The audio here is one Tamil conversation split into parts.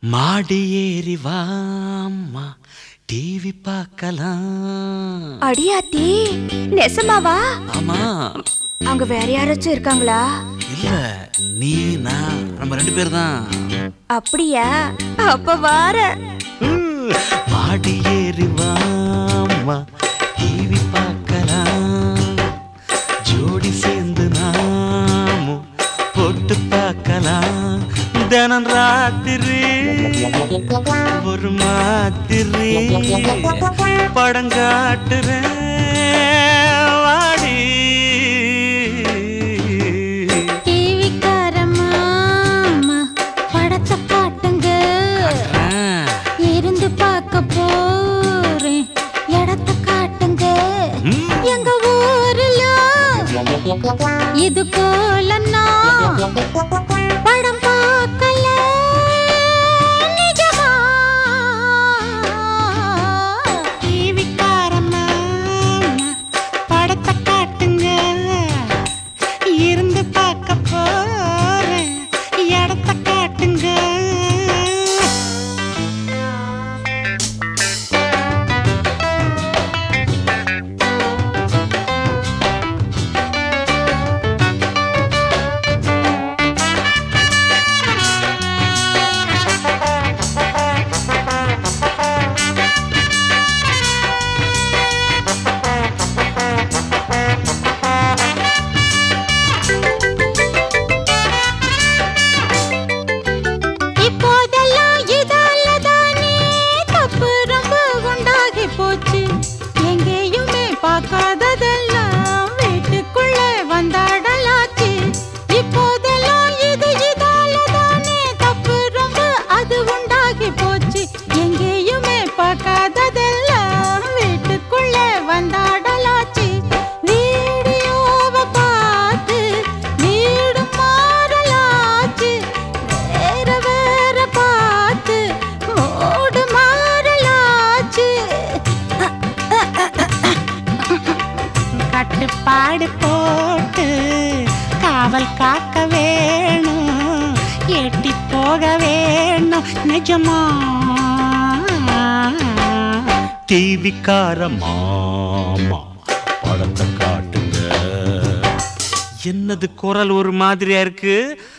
மாடி ஏறி வாம்மா டிவி பார்க்கலாம் அடியாத்தி நெசமாவா ஆமா அங்க வேற யாராச்சும் இருக்காங்களா இல்ல நீ நான் நம்ம ரெண்டு பேர் தான் அப்படியா அப்ப வார மாடி ஏறி வாம்மா டிவி பார்க்கலாம் ஜோடி சேர்ந்து நாமும் போட்டு பார்க்கலாம் தினம் ராத்திரி ஒரு மாத்திரி படம் காட்டுறேன் வாடி டிவிக்கார மாமா படத்தை காட்டுங்க ஆ. இருந்து பார்க்க போறேன் இடத்த காட்டுங்க ம். எங்க ஊர்ல இது போல நான் படம் பார்க்கல நிஜமா டிவிக்கார மாமா படத்தை காட்டுங்க இருந்து பார்க்க போறேன் இடத்த காட்டுங்க இப்போதெல்லாம் இதால தானே தப்பு ரொம்ப உண்டாகி போச்சு எங்கேயுமே பார்க்காததெல்லாம் வீட்டுக்குள்ள வந்தாடலாச்சு இப்போதெல்லாம் இது இதால தானே தப்பு ரொம்ப அது உண்டாகி போச்சு எங்கேயுமே பார்க்காததெல்லாம் வீட்டுக்குள்ள வந்தாடலாச்சு வீடியோவை பார்த்து வீடு மாறலாச்சு வேற வேற பார்த்து மூடு மாறலாச்சு கட்டுப்பாடு போட்டு காவல் காக்க வேணும் எட்டி போக வேணும் நிஜமா டிவிக்கார மாமா படத்தை காட்டுங்க என்னது குரல் ஒரு மாதிரியா இருக்கு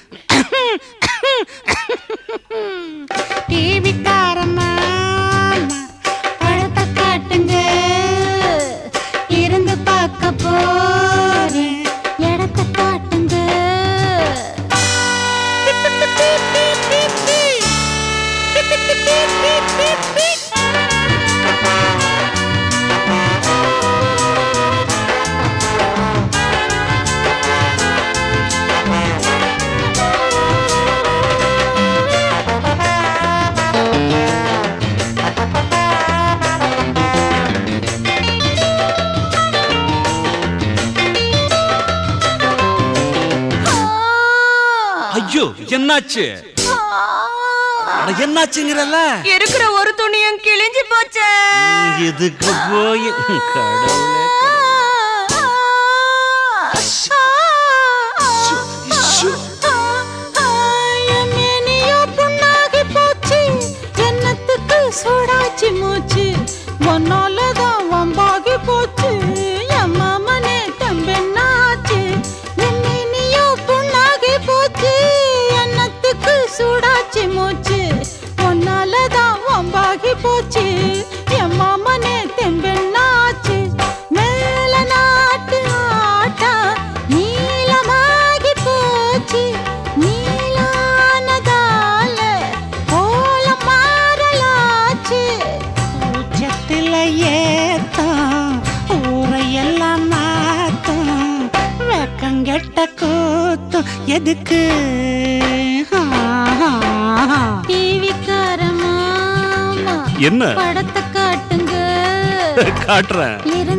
டிவிக்கார மாமா படத்தை காட்டுங்க இருந்து பார்க்க போறேன் இடத்த காட்டுங்க ஐயோ என்னாச்சு அட, என்னாச்சுங்கிறல்ல இருக்கிற ஒரு துணியும் கிழிஞ்சு போச்சு இதுக்கு போய் கடவுளே சூடாச்சி மூச்சு ஒன்னாலதான் வம்பாகி போச்சு எம்மா மனே தம்பெண்ணாச்சு என்னையோ புண்ணாகி போச்சு எண்ணத்துக்கு சூடாச்சி மூச்சு ஒன்னாலதான் வம்பாகி போச்சு எம்மா மனே தெம்பெண்ணாச்சு மேல நாட்டு ஆட்டா நீளமாகி போச்சு நீளானதால கோலம் மாறலாச்சு உச்சத்துல ஏத்தம் ஊரையெல்லாம் மாத்தம் வெக்கங்கெட்ட கூத்தும் எதுக்கு டிவிக்கார மாமா என்ன படத்தை காட்டுங்க காட்டுறேன் இருந்து